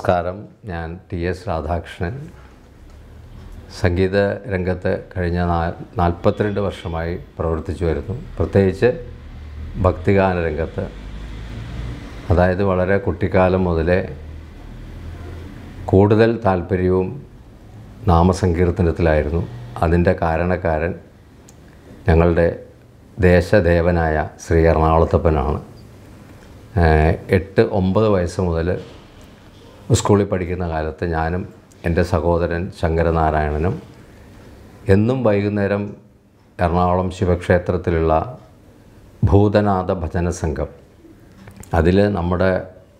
നമസ്കാരം ഞാൻ T S Radhakrishnan സംഗീത രംഗത്ത് കഴിഞ്ഞ നാ നാൽപ്പത്തിരണ്ട് വർഷമായി പ്രവർത്തിച്ചു വരുന്നു പ്രത്യേകിച്ച് ഭക്തിഗാന രംഗത്ത് അതായത് വളരെ കുട്ടിക്കാലം മുതലേ കൂടുതൽ താല്പര്യവും നാമസങ്കീർത്തനത്തിലായിരുന്നു അതിൻ്റെ കാരണക്കാരൻ ഞങ്ങളുടെ ദേശദേവനായ ശ്രീ എറണാകുളത്തപ്പനാണ് ഏഹ് എട്ട് ഒമ്പത് വയസ്സ് മുതൽ സ്കൂളിൽ പഠിക്കുന്ന കാലത്ത് ഞാനും എൻ്റെ സഹോദരൻ ശങ്കരനാരായണനും എന്നും വൈകുന്നേരം എറണാകുളം ശിവക്ഷേത്രത്തിലുള്ള ഭൂതനാഥ ഭജന സംഘം അതിൽ നമ്മുടെ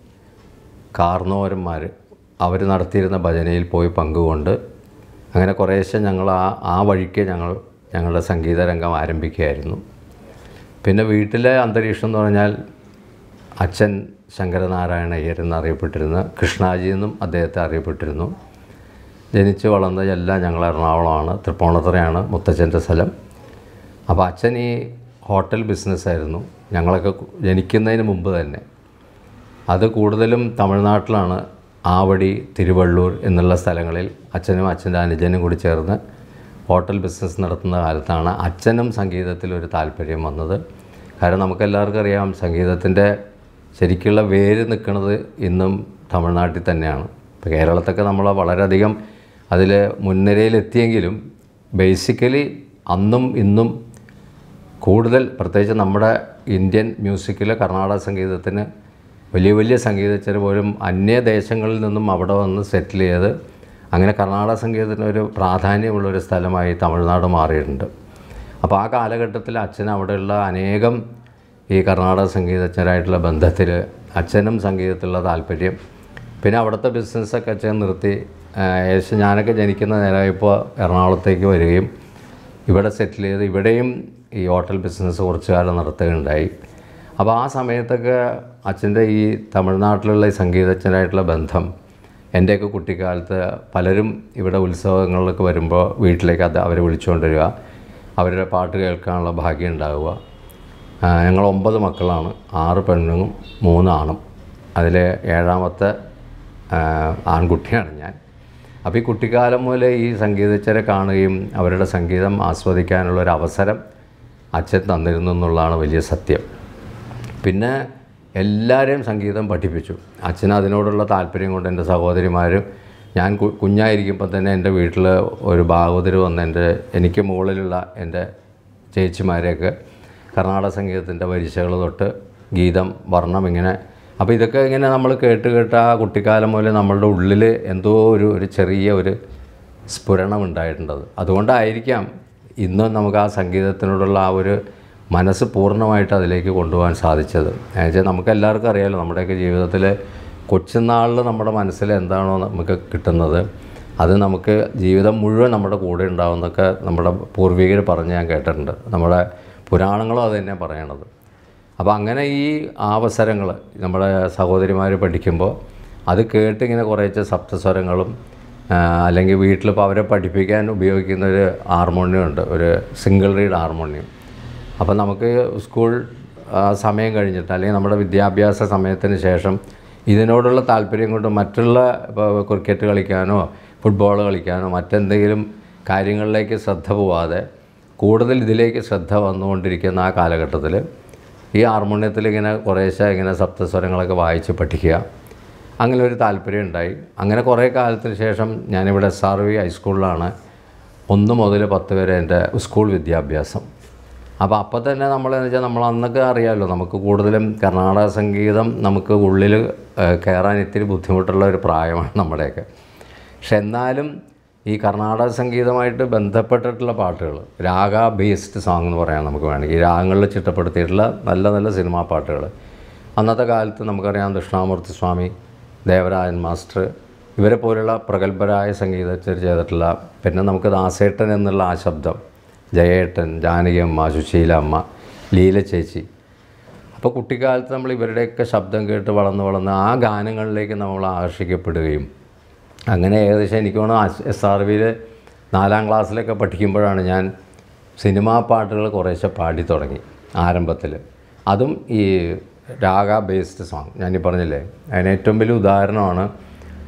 കാർന്നോരന്മാർ അവർ നടത്തിയിരുന്ന ഭജനയിൽ പോയി പങ്കുകൊണ്ട് അങ്ങനെ കുറേശ്ശെ ഞങ്ങൾ ആ ആ വഴിക്ക് ഞങ്ങൾ ഞങ്ങളുടെ സംഗീത രംഗം ആരംഭിക്കുകയായിരുന്നു പിന്നെ വീട്ടിലെ അന്തരീക്ഷം എന്ന് പറഞ്ഞാൽ അച്ഛൻ ശങ്കരനാരായണ അയ്യർ എന്നറിയപ്പെട്ടിരുന്ന കൃഷ്ണാജി എന്നും അദ്ദേഹത്തെ അറിയപ്പെട്ടിരുന്നു ജനിച്ച് വളർന്നത് എല്ലാം ഞങ്ങൾ എറണാകുളമാണ് തൃപ്പൂണിത്തുറയാണ് മുത്തച്ഛൻ്റെ സ്ഥലം അപ്പോൾ അച്ഛൻ ഈ ഹോട്ടൽ ബിസിനസ്സായിരുന്നു ഞങ്ങളൊക്കെ കു- ജനിക്കുന്നതിന് മുമ്പ് തന്നെ അത് കൂടുതലും തമിഴ്നാട്ടിലാണ് ആവടി തിരുവള്ളൂർ എന്നുള്ള സ്ഥലങ്ങളിൽ അച്ഛനും അച്ഛൻ്റെ അനുജനും കൂടി ചേർന്ന് ഹോട്ടൽ ബിസിനസ് നടത്തുന്ന കാലത്താണ് അച്ഛനും സംഗീതത്തിൽ ഒരു താല്പര്യം വന്നത് കാരണം നമുക്കെല്ലാവർക്കും അറിയാം സംഗീതത്തിൻ്റെ ശരിക്കുള്ള വേര് നിൽക്കുന്നത് ഇന്നും തമിഴ്നാട്ടിൽ തന്നെയാണ് ഇപ്പോൾ കേരളത്തൊക്കെ നമ്മൾ വളരെയധികം അതിൽ മുൻനിരയിലെത്തിയെങ്കിലും ബേസിക്കലി അന്നും ഇന്നും കൂടുതൽ പ്രത്യേകിച്ച് നമ്മുടെ ഇന്ത്യൻ മ്യൂസിക്കിലെ കർണാടക സംഗീതത്തിന് വലിയ വലിയ സംഗീതജ്ഞർ പോലും അന്യദേശങ്ങളിൽ നിന്നും അവിടെ വന്ന് സെറ്റിൽ ചെയ്ത് അങ്ങനെ കർണാടക സംഗീതത്തിന് ഒരു പ്രാധാന്യമുള്ളൊരു സ്ഥലമായി തമിഴ്നാട് മാറിയിട്ടുണ്ട് അപ്പോൾ ആ കാലഘട്ടത്തിൽ അച്ഛൻ അവിടെയുള്ള അനേകം ഈ കർണാടക സംഗീതജ്ഞരായിട്ടുള്ള ബന്ധത്തിൽ അച്ഛനും സംഗീതത്തിലുള്ള താല്പര്യം പിന്നെ അവിടുത്തെ ബിസിനസ്സൊക്കെ അച്ഛൻ നിർത്തി ആ, ഏകദേശം ഞാനൊക്കെ ജനിക്കുന്ന നേരമായപ്പോൾ എറണാകുളത്തേക്ക് വരികയും ഇവിടെ സെറ്റിൽ ചെയ്ത് ഇവിടെയും ഈ ഹോട്ടൽ ബിസിനസ് കുറച്ച് കാലം നടത്തുകയുണ്ടായി അപ്പോൾ ആ സമയത്തൊക്കെ അച്ഛൻ്റെ ഈ തമിഴ്നാട്ടിലുള്ള ഈ സംഗീതജ്ഞരായിട്ടുള്ള ബന്ധം എൻ്റെയൊക്കെ കുട്ടിക്കാലത്ത് പലരും ഇവിടെ ഉത്സവങ്ങളിലൊക്കെ വരുമ്പോൾ വീട്ടിലേക്ക് അത് അവരെ വിളിച്ചുകൊണ്ടുവരിക അവരുടെ പാട്ട് കേൾക്കാനുള്ള ഭാഗ്യം ഉണ്ടാവുക ആ, ഞങ്ങൾ ഒമ്പത് മക്കളാണ് ആറ് പെണ്ണും മൂന്ന് ആണും അതിൽ ഏഴാമത്തെ ആ, ആൺകുട്ടിയാണ് ഞാൻ അപ്പോൾ ഈ കുട്ടിക്കാലം മുതലേ ഈ സംഗീതജ്ഞരെ കാണുകയും അവരുടെ സംഗീതം ആസ്വദിക്കാനുള്ള ഒരു അവസരം അച്ഛൻ തന്നിരുന്നു എന്നുള്ളതാണ് വലിയ സത്യം പിന്നെ എല്ലാവരെയും സംഗീതം പഠിപ്പിച്ചു അച്ഛന് അതിനോടുള്ള താല്പര്യം കൊണ്ട് എൻ്റെ സഹോദരിമാരും ഞാൻ കു- കുഞ്ഞായിരിക്കുമ്പോൾ തന്നെ എൻ്റെ വീട്ടിൽ ഒരു ഭാഗവതർ വന്ന് എൻ്റെ എനിക്ക് മുകളിലുള്ള എൻ്റെ ചേച്ചിമാരെയൊക്കെ കർണാടക സംഗീതത്തിൻ്റെ വരിശകൾ തൊട്ട് ഗീതം വർണ്ണം ഇങ്ങനെ അപ്പോൾ ഇതൊക്കെ ഇങ്ങനെ നമ്മൾ കേട്ട് കേട്ട് ആ കുട്ടിക്കാലം മുതലേ നമ്മളുടെ ഉള്ളിൽ എന്തോ ഒരു ഒരു ചെറിയ ഒരു സ്ഫുരണം ഉണ്ടായിട്ടുണ്ടത് അതുകൊണ്ടായിരിക്കാം ഇന്നും നമുക്ക് ആ സംഗീതത്തിനോടുള്ള ആ ഒരു മനസ്സ് പൂർണ്ണമായിട്ട് അതിലേക്ക് കൊണ്ടുപോകാൻ സാധിച്ചത് എന്നുവെച്ചാൽ നമുക്ക് എല്ലാവർക്കും അറിയാമല്ലോ നമ്മുടെയൊക്കെ ജീവിതത്തിൽ കൊച്ചുനാളിൽ നമ്മുടെ മനസ്സിൽ എന്താണോ നമുക്ക് കിട്ടുന്നത് അത് നമുക്ക് ജീവിതം മുഴുവൻ നമ്മുടെ കൂടെ ഉണ്ടാവുമെന്നൊക്കെ നമ്മുടെ പൂർവികർ പറഞ്ഞ് ഞാൻ കേട്ടിട്ടുണ്ട് നമ്മുടെ പുരാണങ്ങളും അത് തന്നെ പറയണത് അപ്പോൾ അങ്ങനെ ഈ അവസരങ്ങൾ നമ്മുടെ സഹോദരിമാർ പഠിക്കുമ്പോൾ അത് കേട്ട് ഇങ്ങനെ കുറേശ്ശെ സപ്തസ്വരങ്ങളും ആ, അല്ലെങ്കിൽ വീട്ടിലിപ്പോൾ അവരെ പഠിപ്പിക്കാൻ ഉപയോഗിക്കുന്ന ഒരു ഹാർമോണിയം ഉണ്ട് ഒരു സിംഗിൾ റീഡ് ഹാർമോണിയം അപ്പോൾ നമുക്ക് സ്കൂൾ ആ, സമയം കഴിഞ്ഞിട്ട് അല്ലെങ്കിൽ നമ്മുടെ വിദ്യാഭ്യാസ സമയത്തിന് ശേഷം ഇതിനോടുള്ള താല്പര്യം കൊണ്ട് മറ്റുള്ള ഇപ്പോൾ ക്രിക്കറ്റ് കളിക്കാനോ ഫുട്ബോൾ കളിക്കാനോ മറ്റെന്തെങ്കിലും കാര്യങ്ങളിലേക്ക് ശ്രദ്ധ പോവാതെ കൂടുതൽ ഇതിലേക്ക് ശ്രദ്ധ വന്നുകൊണ്ടിരിക്കുന്ന ആ കാലഘട്ടത്തിൽ ഈ ഹാർമോണിയത്തിൽ ഇങ്ങനെ കുറേശ്ശെ ഇങ്ങനെ സപ്തസ്വരങ്ങളൊക്കെ വായിച്ച് പഠിക്കുക അങ്ങനെ ഒരു താല്പര്യം ഉണ്ടായി അങ്ങനെ കുറേ കാലത്തിന് ശേഷം ഞാനിവിടെ എസ് ആർ വി ഹൈസ്കൂളിലാണ് ഒന്ന് മുതൽ പത്ത് വരെ എൻ്റെ സ്കൂൾ വിദ്യാഭ്യാസം അപ്പോൾ അപ്പോൾ തന്നെ നമ്മളെന്ന് വെച്ചാൽ നമ്മൾ അന്നൊക്കെ അറിയാമല്ലോ നമുക്ക് കൂടുതലും കർണാടക സംഗീതം നമുക്ക് ഉള്ളിൽ ഏഹ്, കയറാൻ ഇത്തിരി ബുദ്ധിമുട്ടുള്ള ഒരു പ്രായമാണ് നമ്മുടെയൊക്കെ പക്ഷെ എന്നാലും ഈ കർണാടക സംഗീതമായിട്ട് ബന്ധപ്പെട്ടിട്ടുള്ള പാട്ടുകൾ രാഗ ബേസ്ഡ് സോങ് എന്ന് പറയാം നമുക്ക് വേണമെങ്കിൽ ഈ രാഗങ്ങളിൽ ചിട്ടപ്പെടുത്തിയിട്ടുള്ള നല്ല നല്ല സിനിമാ പാട്ടുകൾ അന്നത്തെ കാലത്ത് നമുക്കറിയാം ദക്ഷിണാമൂർത്തി സ്വാമി ദേവരാജൻ മാസ്റ്റർ ഇവരെ പോലുള്ള പ്രഗത്ഭരായ സംഗീതജ്ഞർ ചെയ്തിട്ടുള്ള പിന്നെ നമുക്ക് ദാസേട്ടൻ എന്നുള്ള ആ ശബ്ദം ജയേട്ടൻ ജാനകി അമ്മ സുശീല അമ്മ ലീല ചേച്ചി അപ്പോൾ കുട്ടിക്കാലത്ത് നമ്മൾ ഇവരുടെയൊക്കെ ശബ്ദം കേട്ട് വളർന്ന് വളർന്ന് ആ ഗാനങ്ങളിലേക്ക് നമ്മൾ ആകർഷിക്കപ്പെടുകയും അങ്ങനെ ഏകദേശം എനിക്ക് തോന്നുന്നു എസ് ആർ വിയിൽ നാലാം ക്ലാസ്സിലൊക്കെ പഠിക്കുമ്പോഴാണ് ഞാൻ സിനിമാ പാട്ടുകൾ കുറേശ്ശെ പാടി തുടങ്ങി ആരംഭത്തിൽ അതും ഈ രാഗ ബേസ്ഡ് സോങ് ഞാനീ പറഞ്ഞില്ലേ അതിന് ഏറ്റവും വലിയ ഉദാഹരണമാണ്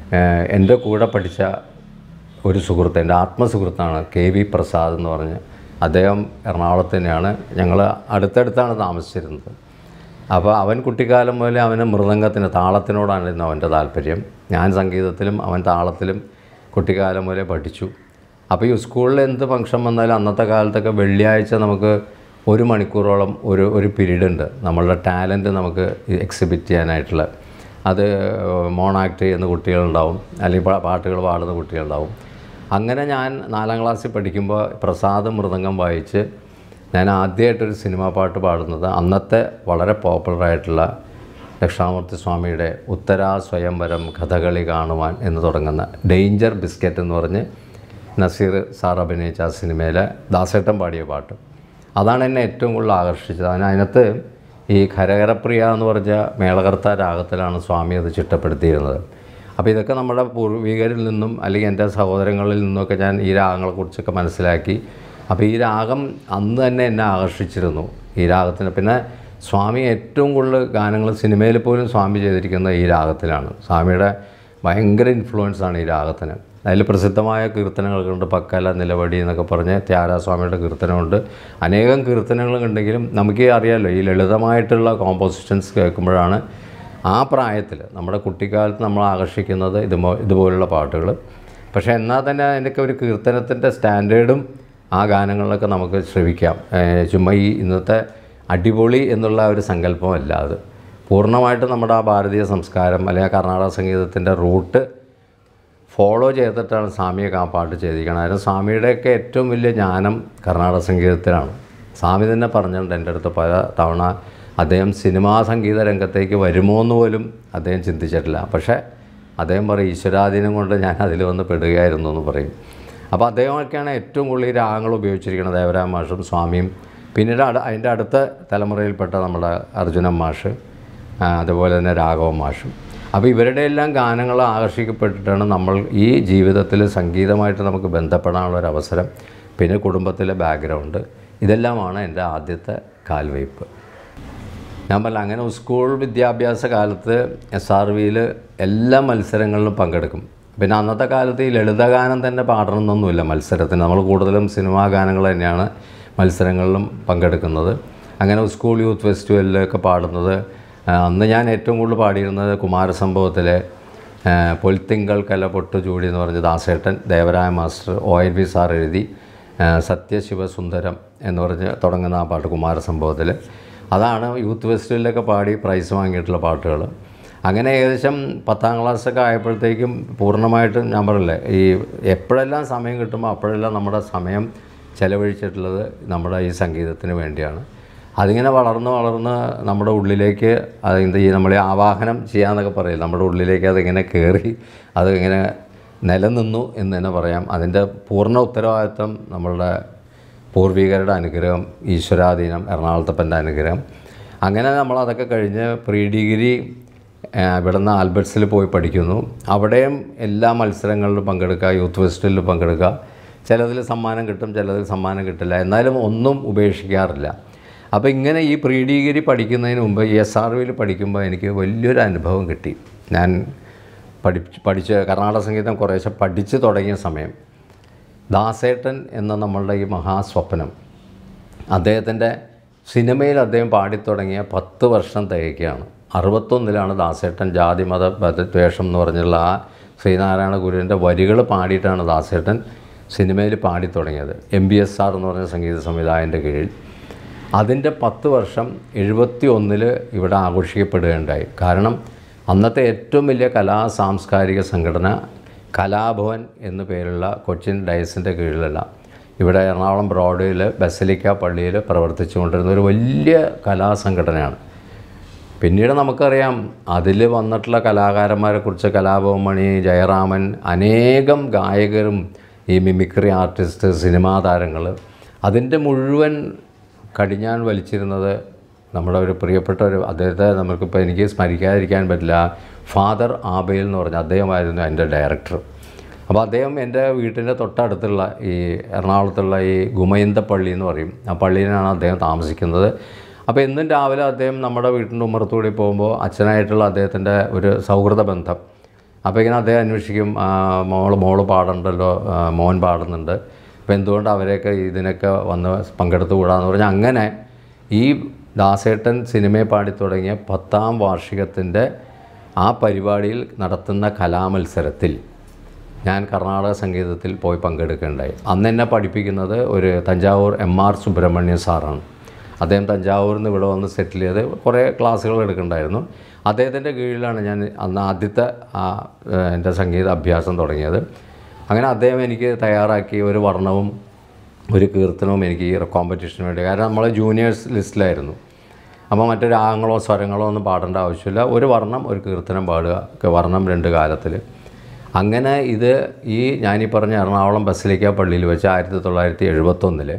ഏഹ്, എൻ്റെ കൂടെ പഠിച്ച ഒരു സുഹൃത്ത് എൻ്റെ ആത്മസുഹൃത്താണ് കെ വി പ്രസാദ് എന്ന് പറഞ്ഞ് അദ്ദേഹം എറണാകുളത്ത് തന്നെയാണ് ഞങ്ങൾ അടുത്തടുത്താണ് താമസിച്ചിരുന്നത് അപ്പോൾ അവൻ കുട്ടിക്കാലം മുതലേ അവന് മൃദംഗത്തിന് താളത്തിനോടായിരുന്നു അവൻ്റെ താല്പര്യം ഞാൻ സംഗീതത്തിലും അവൻ താളത്തിലും കുട്ടിക്കാലം മുതലേ പഠിച്ചു അപ്പോൾ ഈ സ്കൂളിൽ എന്ത് ഫംഗ്ഷൻ വന്നാലും അന്നത്തെ കാലത്തൊക്കെ വെള്ളിയാഴ്ച നമുക്ക് ഒരു മണിക്കൂറോളം ഒരു ഒരു പീരീഡ് ഉണ്ട് നമ്മളുടെ ടാലൻറ്റ് നമുക്ക് എക്സിബിറ്റ് ചെയ്യാനായിട്ടുള്ള അത് മോണാക്ട് ചെയ്യുന്ന കുട്ടികളുണ്ടാവും അല്ലെങ്കിൽ പാ- പാട്ടുകൾ പാടുന്ന കുട്ടികളുണ്ടാവും അങ്ങനെ ഞാൻ നാലാം ക്ലാസ്സിൽ പഠിക്കുമ്പോൾ പ്രസാദ് മൃദംഗം വായിച്ച് ഞാൻ ആദ്യമായിട്ടൊരു സിനിമാ പാട്ട് പാടുന്നത് അന്നത്തെ വളരെ പോപ്പുലറായിട്ടുള്ള ദക്ഷിണാമൂർത്തി സ്വാമിയുടെ ഉത്തരാ സ്വയംവരം കഥകളി കാണുവാൻ എന്ന് തുടങ്ങുന്ന ഡേഞ്ചർ ബിസ്ക്കറ്റ് എന്ന് പറഞ്ഞ് നസീർ സാർ അഭിനയിച്ച ആ സിനിമയിലെ ദാസേട്ടൻ പാടിയ പാട്ട് അതാണ് എന്നെ ഏറ്റവും കൂടുതൽ ആകർഷിച്ചത് അതിന് അതിനകത്ത് ഈ ഖരകരപ്രിയ എന്ന് പറഞ്ഞ മേളകർത്ത രാഗത്തിലാണ് സ്വാമി അത് ചിട്ടപ്പെടുത്തിയിരുന്നത് അപ്പോൾ ഇതൊക്കെ നമ്മുടെ പൂർവികരിൽ നിന്നും അല്ലെങ്കിൽ എൻ്റെ സഹോദരങ്ങളിൽ നിന്നൊക്കെ ഞാൻ ഈ രാഗങ്ങളെക്കുറിച്ചൊക്കെ മനസ്സിലാക്കി അപ്പോൾ ഈ രാഗം അന്ന് തന്നെ എന്നെ ആകർഷിച്ചിരുന്നു ഈ രാഗത്തിന് പിന്നെ സ്വാമി ഏറ്റവും കൂടുതൽ ഗാനങ്ങൾ സിനിമയിൽ പോലും സ്വാമി ചെയ്തിരിക്കുന്നത് ഈ രാഗത്തിലാണ് സ്വാമിയുടെ ഭയങ്കര ഇൻഫ്ലുവൻസ് ആണ് ഈ രാഗത്തിന് അതിൽ പ്രസിദ്ധമായ കീർത്തനങ്ങളുണ്ട് പക്കല നിലവടി എന്നൊക്കെ പറഞ്ഞ് ത്യാഗരാസ്വാമിയുടെ കീർത്തനമുണ്ട് അനേകം കീർത്തനങ്ങളുണ്ടെങ്കിലും നമുക്ക് അറിയാമല്ലോ ഈ ലളിതമായിട്ടുള്ള കോമ്പോസിഷൻസ് കേൾക്കുമ്പോഴാണ് ആ പ്രായത്തിൽ നമ്മുടെ കുട്ടിക്കാലത്ത് നമ്മൾ ആകർഷിക്കുന്നത് ഇതുപോ ഇതുപോലുള്ള പാട്ടുകൾ പക്ഷേ എന്നാൽ തന്നെ അതിൻ്റെയൊക്കെ ഒരു കീർത്തനത്തിൻ്റെ സ്റ്റാൻഡേർഡും ആ ഗാനങ്ങളിലൊക്കെ നമുക്ക് ശ്രവിക്കാം ഏഹ് ചുമ്മാ ഈ ഇന്നത്തെ അടിപൊളി എന്നുള്ള ഒരു സങ്കല്പമല്ല അത് പൂർണ്ണമായിട്ടും നമ്മുടെ ആ ഭാരതീയ സംസ്കാരം അല്ലെങ്കിൽ ആ കർണാടക സംഗീതത്തിൻ്റെ റൂട്ട് ഫോളോ ചെയ്തിട്ടാണ് സ്വാമിയൊക്കെ ആ പാട്ട് ചെയ്തിരിക്കുന്നത് അതിന് സ്വാമിയുടെയൊക്കെ ഏറ്റവും വലിയ ജ്ഞാനം കർണാടക സംഗീതത്തിലാണ് സ്വാമി തന്നെ പറഞ്ഞിട്ടുണ്ട് എൻ്റെ അടുത്ത് പല തവണ അദ്ദേഹം സിനിമാ സംഗീത രംഗത്തേക്ക് വരുമോ എന്ന് പോലും അദ്ദേഹം ചിന്തിച്ചിട്ടില്ല പക്ഷേ അദ്ദേഹം പറയും ഈശ്വരാധീനം കൊണ്ട് ഞാൻ അതിൽ വന്ന് പെടുകയായിരുന്നു എന്ന് പറയും അപ്പോൾ അദ്ദേഹമൊക്കെയാണ് ഏറ്റവും കൂടുതൽ ഈ രാഗങ്ങൾ ഉപയോഗിച്ചിരിക്കുന്നത് ദേവരായ മാഷും സ്വാമിയും പിന്നീട് അട അതിൻ്റെ അടുത്ത തലമുറയിൽപ്പെട്ട നമ്മുടെ അർജുനൻ മാഷ് ആ, അതുപോലെ തന്നെ രാഘവ മാഷും അപ്പോൾ ഇവരുടെ എല്ലാം ഗാനങ്ങൾ ആകർഷിക്കപ്പെട്ടിട്ടാണ് നമ്മൾ ഈ ജീവിതത്തിൽ സംഗീതമായിട്ട് നമുക്ക് ബന്ധപ്പെടാനുള്ള ഒരു അവസരം പിന്നെ കുടുംബത്തിലെ ബാക്ക്ഗ്രൗണ്ട് ഇതെല്ലാമാണ് എൻ്റെ ആദ്യത്തെ കാൽവയ്പ് ഞാൻ പറഞ്ഞ അങ്ങനെ സ്കൂൾ വിദ്യാഭ്യാസ കാലത്ത് എസ് ആർ വിയിൽ എല്ലാ മത്സരങ്ങളിലും പങ്കെടുക്കും പിന്നെ അന്നത്തെ കാലത്ത് ഈ ലളിതഗാനം തന്നെ പാടണമെന്നൊന്നുമില്ല മത്സരത്തിന് നമ്മൾ കൂടുതലും സിനിമാ ഗാനങ്ങൾ തന്നെയാണ് മത്സരങ്ങളിലും പങ്കെടുക്കുന്നത് അങ്ങനെ സ്കൂൾ യൂത്ത് ഫെസ്റ്റിവലിലൊക്കെ പാടുന്നത് ആ, അന്ന് ഞാൻ ഏറ്റവും കൂടുതൽ പാടിയിരുന്നത് കുമാരസംഭവത്തിലെ ആ, പൊൽത്തിങ്കൾ കല പൊട്ടു ചൂടി എന്ന് പറഞ്ഞ Dasettan Devaraya master O N V sir എഴുതി ആ, സത്യശിവസുന്ദരം എന്ന് പറഞ്ഞ് തുടങ്ങുന്ന ആ പാട്ട് കുമാരസംഭവത്തിൽ അതാണ് യൂത്ത് ഫെസ്റ്റിവലിലൊക്കെ പാടി പ്രൈസ് വാങ്ങിയിട്ടുള്ള പാട്ടുകൾ അങ്ങനെ ഏകദേശം പത്താം ക്ലാസ്സൊക്കെ ആയപ്പോഴത്തേക്കും പൂർണ്ണമായിട്ടും ഞാൻ പറഞ്ഞില്ലേ ഈ എപ്പോഴെല്ലാം സമയം കിട്ടുമ്പോൾ അപ്പോഴെല്ലാം നമ്മുടെ സമയം ചെലവഴിച്ചിട്ടുള്ളത് നമ്മുടെ ഈ സംഗീതത്തിന് വേണ്ടിയാണ് അതിങ്ങനെ വളർന്ന് വളർന്ന് നമ്മുടെ ഉള്ളിലേക്ക് അതിൻ്റെ ഈ നമ്മളെ ആവാഹനം ചെയ്യാന്നൊക്കെ പറയില്ല നമ്മുടെ ഉള്ളിലേക്ക് അതിങ്ങനെ കയറി അതിങ്ങനെ നിലനിന്നു എന്ന് തന്നെ പറയാം അതിൻ്റെ പൂർണ്ണ ഉത്തരവാദിത്വം നമ്മളുടെ പൂർവികരുടെ അനുഗ്രഹം ഈശ്വരാധീനം എറണാകുളത്തപ്പൻ്റെ അനുഗ്രഹം അങ്ങനെ നമ്മൾ അതൊക്കെ കഴിഞ്ഞ് പ്രീ ഡിഗ്രി ആ, ഇവിടുന്ന് ആൽബർട്സിൽ പോയി പഠിക്കുന്നു അവിടെയും എല്ലാ മത്സരങ്ങളിലും പങ്കെടുക്കുക യൂത്ത് ഫെസ്റ്റിവലിൽ പങ്കെടുക്കുക ചിലതിൽ സമ്മാനം കിട്ടും ചിലതിൽ സമ്മാനം കിട്ടില്ല എന്നാലും ഒന്നും ഉപേക്ഷിക്കാറില്ല അപ്പോൾ ഇങ്ങനെ ഈ പ്രീ ഡിഗ്രി പഠിക്കുന്നതിന് മുമ്പ് ഈ എസ് ആർ വിയിൽ പഠിക്കുമ്പോൾ എനിക്ക് വലിയൊരു അനുഭവം കിട്ടി ഞാൻ പഠിച്ച് പഠിച്ച് കർണാടക സംഗീതം കുറേശ്ശെ പഠിച്ച് തുടങ്ങിയ സമയം ദാസേട്ടൻ എന്ന നമ്മളുടെ ഈ മഹാസ്വപ്നം അദ്ദേഹത്തിൻ്റെ സിനിമയിൽ അദ്ദേഹം പാടിത്തുടങ്ങിയ പത്ത് വർഷം തികയ്ക്കുകയാണ് അറുപത്തൊന്നിലാണ് ദാസേട്ടൻ ജാതി മത ദ്വേഷം എന്ന് പറഞ്ഞുള്ള ആ ശ്രീനാരായണ ഗുരുവിൻ്റെ വരികൾ പാടിയിട്ടാണ് ദാസേട്ടൻ സിനിമയിൽ പാടിത്തുടങ്ങിയത് എം ബി എസ് ആർ എന്ന് പറഞ്ഞ സംഗീത സംവിധായകൻ്റെ കീഴിൽ അതിൻ്റെ പത്ത് വർഷം എഴുപത്തി ഒന്നിൽ ഇവിടെ ആഘോഷിക്കപ്പെടുകയുണ്ടായി കാരണം അന്നത്തെ ഏറ്റവും വലിയ കലാ സാംസ്കാരിക സംഘടന കലാഭവൻ എന്നു പേരുള്ള കൊച്ചിൻ ഡയസിൻ്റെ കീഴിലുള്ള ഇവിടെ എറണാകുളം ബ്രോഡ്വേയിൽ ബസലിക്ക പള്ളിയിൽ പ്രവർത്തിച്ചുകൊണ്ടിരുന്ന ഒരു വലിയ കലാസംഘടനയാണ് പിന്നീട് നമുക്കറിയാം അതിൽ വന്നിട്ടുള്ള കലാകാരന്മാരെക്കുറിച്ച് കലാഭവൻ മണി ജയറാമൻ അനേകം ഗായകരും ഈ മിമിക്രി ആർട്ടിസ്റ്റ് സിനിമാ താരങ്ങൾ അതിൻ്റെ മുഴുവൻ കടിഞ്ഞാൻ വലിച്ചിരുന്നത് നമ്മുടെ ഒരു പ്രിയപ്പെട്ട ഒരു അദ്ദേഹത്തെ നമുക്കിപ്പോൾ എനിക്ക് സ്മരിക്കാതിരിക്കാൻ പറ്റില്ല ഫാദർ ആബേൽ എന്ന് പറഞ്ഞ അദ്ദേഹമായിരുന്നു എൻ്റെ ഡയറക്ടർ അപ്പോൾ അദ്ദേഹം എൻ്റെ വീട്ടിൻ്റെ തൊട്ടടുത്തുള്ള ഈ എറണാകുളത്തുള്ള ഈ ഗുമയന്തപ്പള്ളി എന്ന് പറയും ആ പള്ളിയിലാണ് അദ്ദേഹം താമസിക്കുന്നത് അപ്പോൾ എന്നും രാവിലെ അദ്ദേഹം നമ്മുടെ വീട്ടിൻ്റെ ഉമ്മറത്തൂടി പോകുമ്പോൾ അച്ഛനായിട്ടുള്ള അദ്ദേഹത്തിൻ്റെ ഒരു സൗഹൃദ ബന്ധം അപ്പോൾ ഇങ്ങനെ അദ്ദേഹം അന്വേഷിക്കും ആ, മോള് മോള് പാടണ്ടല്ലോ ആ, മോൻ പാടുന്നുണ്ട് അപ്പോൾ എന്തുകൊണ്ട് അവരെയൊക്കെ ഇതിനൊക്കെ വന്ന് പങ്കെടുത്ത് കൂടാന്ന് പറഞ്ഞാൽ അങ്ങനെ ഈ ദാസേട്ടൻ സിനിമയെ പാടി തുടങ്ങിയ പത്താം വാർഷികത്തിൻ്റെ ആ പരിപാടിയിൽ നടത്തുന്ന കലാമത്സരത്തിൽ ഞാൻ കർണാടക സംഗീതത്തിൽ പോയി പങ്കെടുക്കുകയുണ്ടായി അന്ന് എന്നെ പഠിപ്പിക്കുന്നത് ഒരു തഞ്ചാവൂർ എം ആർ സുബ്രഹ്മണ്യൻ സാറാണ് അദ്ദേഹം തഞ്ചാവൂരിൽ നിന്ന് ഇവിടെ വന്ന് സെറ്റിൽ ചെയ്ത് കുറേ ക്ലാസ്സുകൾ എടുക്കുന്നുണ്ടായിരുന്നു അദ്ദേഹത്തിൻ്റെ കീഴിലാണ് ഞാൻ അന്ന് ആദ്യത്തെ ആ ഏഹ്, എൻ്റെ സംഗീത അഭ്യാസം തുടങ്ങിയത് അങ്ങനെ അദ്ദേഹം എനിക്ക് തയ്യാറാക്കി ഒരു വർണ്ണവും ഒരു കീർത്തനവും എനിക്ക് ഈ കോമ്പറ്റീഷന് വേണ്ടി കാരണം നമ്മൾ ജൂനിയേഴ്സ് ലിസ്റ്റിലായിരുന്നു അപ്പോൾ മറ്റു രാഗങ്ങളോ സ്വരങ്ങളോ ഒന്നും പാടേണ്ട ആവശ്യമില്ല ഒരു വർണ്ണം ഒരു കീർത്തനം പാടുക ഒക്കെ വർണ്ണം രണ്ട് കാലത്തിൽ അങ്ങനെ ഇത് ഈ ഞാനീ പറഞ്ഞ എറണാകുളം ബസിലിക്ക പള്ളിയിൽ വെച്ച് ആയിരത്തി തൊള്ളായിരത്തി എഴുപത്തൊന്നിൽ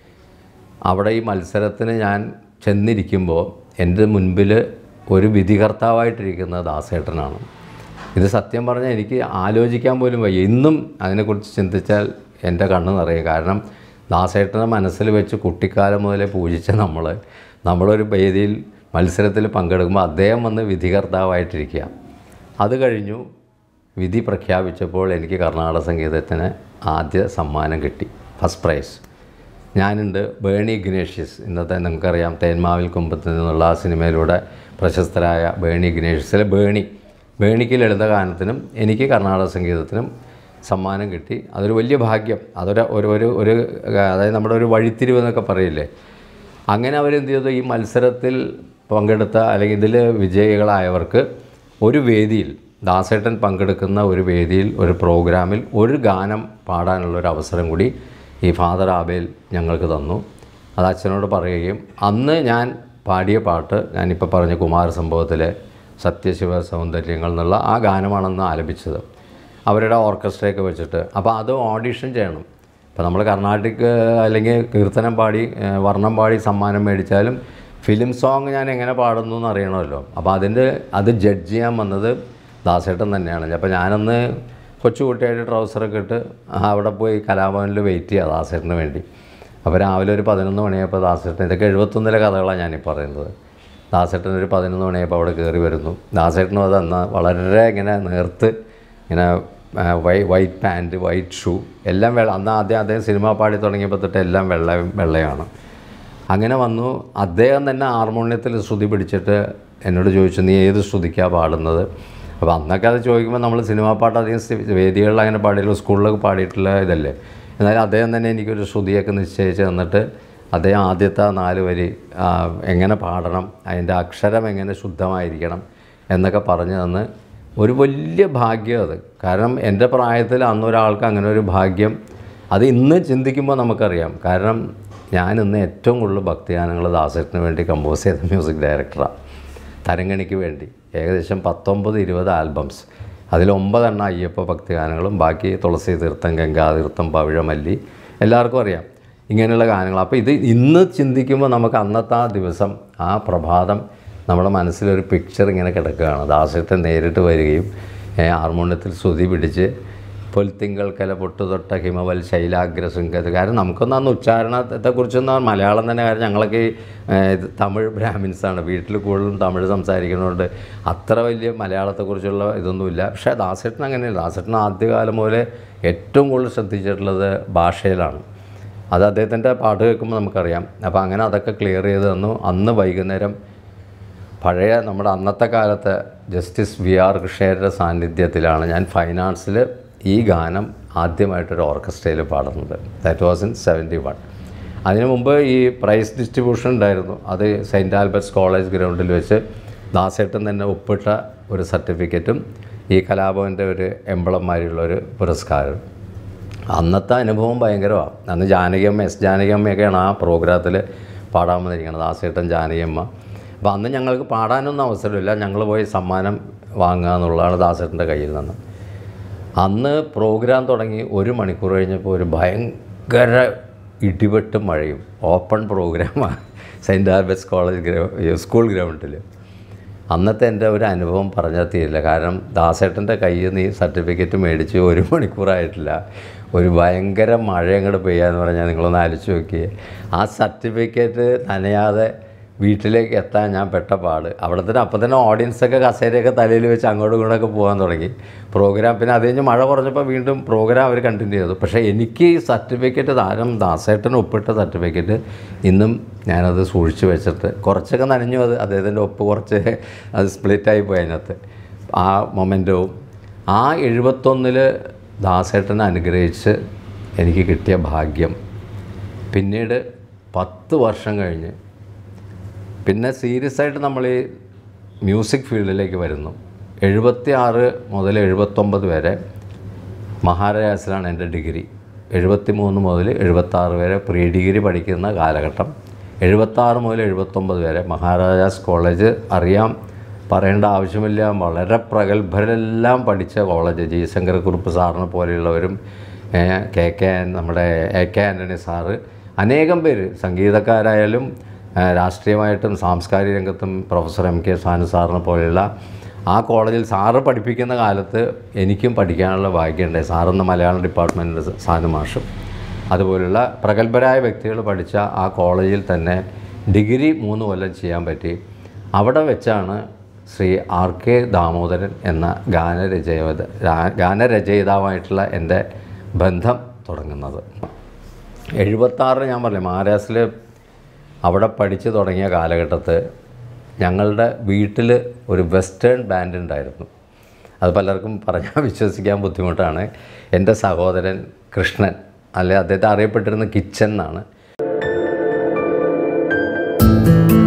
അവിടെ ഈ മത്സരത്തിന് ഞാൻ ചെന്നിരിക്കുമ്പോൾ എൻ്റെ മുൻപിൽ ഒരു വിധികർത്താവായിട്ടിരിക്കുന്ന ദാസേട്ടനാണ് ഇത് സത്യം പറഞ്ഞാൽ എനിക്ക് ആലോചിക്കാൻ പോലും വയ്യ ഇന്നും അതിനെക്കുറിച്ച് ചിന്തിച്ചാൽ എൻ്റെ കണ്ണ് നിറയും കാരണം ദാസേട്ടനെ മനസ്സിൽ വെച്ച് കുട്ടിക്കാലം മുതലേ പൂജിച്ച നമ്മൾ നമ്മളൊരു വേദിയിൽ മത്സരത്തിൽ പങ്കെടുക്കുമ്പോൾ അദ്ദേഹം വന്ന് വിധികർത്താവായിട്ടിരിക്കുക അത് കഴിഞ്ഞു വിധി പ്രഖ്യാപിച്ചപ്പോൾ എനിക്ക് കർണാടക സംഗീതത്തിന് ആദ്യ സമ്മാനം കിട്ടി ഫസ്റ്റ് പ്രൈസ് ഞാനുണ്ട് ബേണി ഇഗ്നേഷ്യസ് ഇന്നത്തെ നിങ്ങൾക്കറിയാം തേന്മാവിൽ കുമ്പത്തിൽ നിന്നുള്ള ആ സിനിമയിലൂടെ പ്രശസ്തരായ ബേണി ഇഗ്നേഷ്യസിലെ ബേണി ബേണിക്ക് ലളിതഗാനത്തിനും എനിക്ക് കർണാടക സംഗീതത്തിനും സമ്മാനം കിട്ടി അതൊരു വലിയ ഭാഗ്യം അതൊരു ഒരു ഒരു ഒരു അതായത് നമ്മുടെ ഒരു വഴിത്തിരിവ് എന്നൊക്കെ പറയില്ലേ അങ്ങനെ അവരെന്ത് ചെയ്തു ഈ മത്സരത്തിൽ പങ്കെടുത്ത അല്ലെങ്കിൽ ഇതിൽ വിജയികളായവർക്ക് ഒരു വേദിയിൽ ദാസേട്ടൻ പങ്കെടുക്കുന്ന ഒരു വേദിയിൽ ഒരു പ്രോഗ്രാമിൽ ഒരു ഗാനം പാടാനുള്ള ഒരു അവസരം കൂടി ഈ ഫാദർ ആബേൽ ഞങ്ങൾക്ക് തന്നു അത് അച്ഛനോട് പറയുകയും അന്ന് ഞാൻ പാടിയ പാട്ട് ഞാനിപ്പോൾ പറഞ്ഞ കുമാര സംഭവത്തിലെ സത്യശിവ സൗന്ദര്യങ്ങൾ എന്നുള്ള ആ ഗാനമാണെന്ന് ആലപിച്ചത് അവരുടെ ഓർക്കസ്ട്രയൊക്കെ വെച്ചിട്ട് അപ്പോൾ അത് ഓഡിഷൻ ചെയ്യണം ഇപ്പോൾ നമ്മൾ കർണാട്ടിക് അല്ലെങ്കിൽ കീർത്തനം പാടി ഏഹ്, വർണ്ണം പാടി സമ്മാനം മേടിച്ചാലും ഫിലിം സോങ് ഞാൻ എങ്ങനെ പാടുന്നു എന്ന് അറിയണമല്ലോ അപ്പോൾ അതിൻ്റെ അത് ജഡ്ജ് ചെയ്യാൻ വന്നത് ദാസേട്ടൻ തന്നെയാണ് അപ്പോൾ ഞാനന്ന് കൊച്ചുകുട്ടിയായിട്ട് ട്രൗസറൊക്കെ ഇട്ട് അവിടെ പോയി കലാഭവനിൽ വെയിറ്റ് ചെയ്യുക ദാസേട്ടന് വേണ്ടി അപ്പോൾ രാവിലെ ഒരു പതിനൊന്ന് മണിയായപ്പോൾ ദാസേട്ടൻ ഇതൊക്കെ എഴുപത്തൊന്നിലെ കഥകളാണ് ഞാനീ പറയുന്നത് ദാസേട്ടൻ ഒരു പതിനൊന്ന് മണിയായപ്പോൾ അവിടെ കയറി വരുന്നു ദാസേട്ടനും അത് അന്ന് വളരെ ഇങ്ങനെ നേർത്ത് ഇങ്ങനെ ആ, വൈ വൈറ്റ് പാൻറ്റ് വൈറ്റ് ഷൂ എല്ലാം വെള്ള അന്ന് ആദ്യം അദ്ദേഹം സിനിമ പാടി തുടങ്ങിയപ്പോൾ തൊട്ട് എല്ലാം വെള്ള വെള്ളയാണ് അങ്ങനെ വന്നു അദ്ദേഹം തന്നെ ഹാർമോണിയത്തിൽ ശ്രുതി പിടിച്ചിട്ട് എന്നോട് ചോദിച്ചു നീ ഏത് ശ്രുതിക്കാണ് പാടുന്നത് അപ്പോൾ അന്നൊക്കെ അത് ചോദിക്കുമ്പോൾ നമ്മൾ സിനിമാ പാട്ട് അധികം സ്റ്റേ- വേദികളിൽ അങ്ങനെ പാടിയില്ല സ്കൂളിലൊക്കെ പാടിയിട്ടുള്ള ഇതല്ലേ എന്നാലും അദ്ദേഹം തന്നെ എനിക്കൊരു ശ്രുതിയൊക്കെ നിശ്ചയിച്ച് തന്നിട്ട് അദ്ദേഹം ആദ്യത്തെ ആ നാല് വരി ആ, എങ്ങനെ പാടണം അതിൻ്റെ അക്ഷരം എങ്ങനെ ശുദ്ധമായിരിക്കണം എന്നൊക്കെ പറഞ്ഞു തന്ന് ഒരു വലിയ ഭാഗ്യം അത് കാരണം എൻ്റെ പ്രായത്തിൽ അന്നൊരാൾക്ക് അങ്ങനെ ഒരു ഭാഗ്യം അത് ഇന്ന് ചിന്തിക്കുമ്പോൾ നമുക്കറിയാം കാരണം ഞാൻ ഇന്ന് ഏറ്റവും കൂടുതൽ ഭക്തിഗാനങ്ങൾ ദാസേട്ടന് വേണ്ടി കമ്പോസ് ചെയ്ത മ്യൂസിക് ഡയറക്ടറാണ് തരങ്കണിക്ക് വേണ്ടി ഏകദേശം പത്തൊമ്പത് ഇരുപത് ആൽബംസ് അതിൽ ഒമ്പതെണ്ണം അയ്യപ്പ ഭക്തിഗാനങ്ങളും ബാക്കി തുളസി തീർത്ഥം ഗംഗാതീർത്ഥം പവിഴമല്ലി എല്ലാവർക്കും അറിയാം ഇങ്ങനെയുള്ള ഗാനങ്ങൾ അപ്പോൾ ഇത് ഇന്ന് ചിന്തിക്കുമ്പോൾ നമുക്ക് അന്നത്തെ ആ ദിവസം ആ പ്രഭാതം നമ്മുടെ മനസ്സിലൊരു പിക്ചർ ഇങ്ങനെ കിടക്കുകയാണ് ദാസേട്ടൻ നേരിട്ട് വരികയും ഏ, ഹാർമോണിയത്തിൽ ശ്രുതി പിടിച്ച് പൊൽത്തിങ്കൾ കല പൊട്ടുതൊട്ട ഹിമവൽ ശൈലാഗ്ര ശൃംഗത് കാരണം നമുക്കൊന്നും അന്ന് ഉച്ചാരണത്തെക്കുറിച്ചൊന്നും മലയാളം തന്നെ കാരണം ഞങ്ങളൊക്കെ ഈ, ഏ, ഇത് തമിഴ് ബ്രാഹ്മിൻസാണ് വീട്ടിൽ കൂടുതലും തമിഴ് സംസാരിക്കുന്നതുകൊണ്ട് അത്ര വലിയ മലയാളത്തെക്കുറിച്ചുള്ള ഇതൊന്നുമില്ല പക്ഷേ ദാസേട്ടൻ അങ്ങനെയല്ല ദാസേട്ടൻ ആദ്യകാലം മുതലേ ഏറ്റവും കൂടുതൽ ശ്രദ്ധിച്ചിട്ടുള്ളത് ഭാഷയിലാണ് അത് അദ്ദേഹത്തിൻ്റെ പാട്ട് കേൾക്കുമ്പോൾ നമുക്കറിയാം അപ്പോൾ അങ്ങനെ അതൊക്കെ ക്ലിയർ ചെയ്ത് തന്നു അന്ന് വൈകുന്നേരം പഴയ നമ്മുടെ അന്നത്തെ കാലത്തെ ജസ്റ്റിസ് വി ആർ കൃഷ്ണയുടെ സാന്നിധ്യത്തിലാണ് ഞാൻ ഫൈൻ ആർട്സിൽ ഈ ഗാനം ആദ്യമായിട്ടൊരു ഓർക്കസ്ട്രയിൽ പാടുന്നത് that was in seventy one അതിനു മുമ്പ് ഈ പ്രൈസ് ഡിസ്ട്രിബ്യൂഷൻ ഉണ്ടായിരുന്നു അത് സെയിൻറ്റ് ആൽബർട്ട്സ് കോളേജ് ഗ്രൗണ്ടിൽ വെച്ച് ദാസേട്ടൻ തന്നെ ഒപ്പിട്ട ഒരു സർട്ടിഫിക്കറ്റും ഈ കലാഭവൻ്റെ ഒരു എംബ്ലംമാരിയുള്ള ഒരു പുരസ്കാരം അന്നത്തെ അനുഭവം ഭയങ്കരമാണ് അന്ന് ജാനകിയമ്മ എസ് ജാനകിയമ്മയൊക്കെയാണ് ആ പ്രോഗ്രാമത്തിൽ പാടാൻ വന്നിരിക്കുന്നത് ദാസേട്ടൻ ജാനകിയമ്മ അപ്പോൾ അന്ന് ഞങ്ങൾക്ക് പാടാനൊന്നും അവസരമില്ല ഞങ്ങൾ പോയി സമ്മാനം വാങ്ങുക എന്നുള്ളതാണ് ദാസേട്ടൻ്റെ കയ്യിൽ നിന്ന് അന്ന് പ്രോഗ്രാം തുടങ്ങി ഒരു മണിക്കൂർ കഴിഞ്ഞപ്പോൾ ഒരു ഭയങ്കര ഇടിവെട്ടും മഴയും ഓപ്പൺ പ്രോഗ്രാമാണ് സെൻറ്റ് ആൽബർട്ട്സ് കോളേജ് ഗ്രൗ സ്കൂൾ ഗ്രൗണ്ടിൽ അന്നത്തെ എൻ്റെ ഒരു അനുഭവം പറഞ്ഞാൽ തീരില്ല കാരണം ദാസേട്ടൻ്റെ കയ്യിൽ നിന്ന് ഈ സർട്ടിഫിക്കറ്റ് മേടിച്ച് ഒരു മണിക്കൂറായിട്ടില്ല ഒരു ഭയങ്കര മഴ അങ്ങോട്ട് പെയ്യാന്ന് പറഞ്ഞാൽ നിങ്ങളൊന്ന് ആലോചിച്ച് നോക്കിയേ ആ സർട്ടിഫിക്കറ്റ് നനയാതെ വീട്ടിലേക്ക് എത്താൻ ഞാൻ പെട്ട പാട് അവിടെ തന്നെ അപ്പം തന്നെ ഓഡിയൻസൊക്കെ കസേരയൊക്കെ തലയിൽ വെച്ച് അങ്ങോട്ടും ഇങ്ങോട്ടൊക്കെ പോകാൻ തുടങ്ങി പ്രോഗ്രാം പിന്നെ അത് കഴിഞ്ഞ് മഴ കുറഞ്ഞപ്പോൾ വീണ്ടും പ്രോഗ്രാം അവർ കണ്ടിന്യൂ ചെയ്തു പക്ഷേ എനിക്ക് ഈ സർട്ടിഫിക്കറ്റ് താരം ദാസേട്ടന് ഒപ്പിട്ട സർട്ടിഫിക്കറ്റ് ഇന്നും ഞാനത് സൂക്ഷിച്ച് വെച്ചിട്ട് കുറച്ചൊക്കെ നനഞ്ഞു അത് അദ്ദേഹത്തിൻ്റെ ഒപ്പ് കുറച്ച് അത് സ്പ്ലിറ്റായി പോയി അതിനകത്ത് ആ മൊമെൻറ്റവും ആ എഴുപത്തൊന്നിൽ ദാസേട്ടനെ അനുഗ്രഹിച്ച് എനിക്ക് കിട്ടിയ ഭാഗ്യം പിന്നീട് പത്ത് വർഷം കഴിഞ്ഞ് പിന്നെ സീരിയസ് ആയിട്ട് നമ്മൾ ഈ മ്യൂസിക് ഫീൽഡിലേക്ക് വരുന്നു എഴുപത്തി ആറ് മുതൽ എഴുപത്തൊമ്പത് വരെ മഹാരാജാസിലാണ് എൻ്റെ ഡിഗ്രി എഴുപത്തി മൂന്ന് മുതൽ എഴുപത്താറ് വരെ പ്രീ ഡിഗ്രി പഠിക്കുന്ന കാലഘട്ടം എഴുപത്താറ് മുതൽ എഴുപത്തൊമ്പത് വരെ മഹാരാജാസ് കോളേജ് അറിയാം പറയേണ്ട ആവശ്യമില്ല വളരെ പ്രഗത്ഭരെല്ലാം പഠിച്ച കോളേജ് ജി ശങ്കരക്കുറുപ്പ് സാറിനെ പോലെയുള്ളവരും ഏ, കെ കെ ആൻ- നമ്മുടെ എ കെ ആൻ്റണി സാറ് അനേകം പേര് സംഗീതക്കാരായാലും ആ, രാഷ്ട്രീയമായിട്ടും സാംസ്കാരിക രംഗത്തും പ്രൊഫസർ എം കെ സാനു സാറിനെ പോലെയുള്ള ആ കോളേജിൽ സാറ് പഠിപ്പിക്കുന്ന കാലത്ത് എനിക്കും പഠിക്കാനുള്ള ഭാഗ്യമുണ്ടായി സാറെന്ന മലയാളം ഡിപ്പാർട്ട്മെൻറ്റിൻ്റെ സാനു മാഷും അതുപോലുള്ള പ്രഗത്ഭരായ വ്യക്തികൾ പഠിച്ച ആ കോളേജിൽ തന്നെ ഡിഗ്രി മൂന്ന് കൊല്ലം ചെയ്യാൻ പറ്റി അവിടെ വെച്ചാണ് ശ്രീ ആർ കെ ദാമോദരൻ എന്ന ഗാനരചയ ഗാനരചയിതാവായിട്ടുള്ള എൻ്റെ ബന്ധം തുടങ്ങുന്നത് എഴുപത്താറിൽ ഞാൻ പറഞ്ഞു മഹാരാഷ്ട്രയിൽ അവിടെ പഠിച്ചു തുടങ്ങിയ കാലഘട്ടത്ത് ഞങ്ങളുടെ വീട്ടിൽ ഒരു വെസ്റ്റേൺ ബാൻഡ് ഉണ്ടായിരുന്നു അത് പലർക്കും പറഞ്ഞാൽ വിശ്വസിക്കാൻ ബുദ്ധിമുട്ടാണ് എൻ്റെ സഹോദരൻ കൃഷ്ണൻ അല്ലെ അദ്ദേഹത്തെ അറിയപ്പെട്ടിരുന്ന കിച്ചൻ എന്നാണ്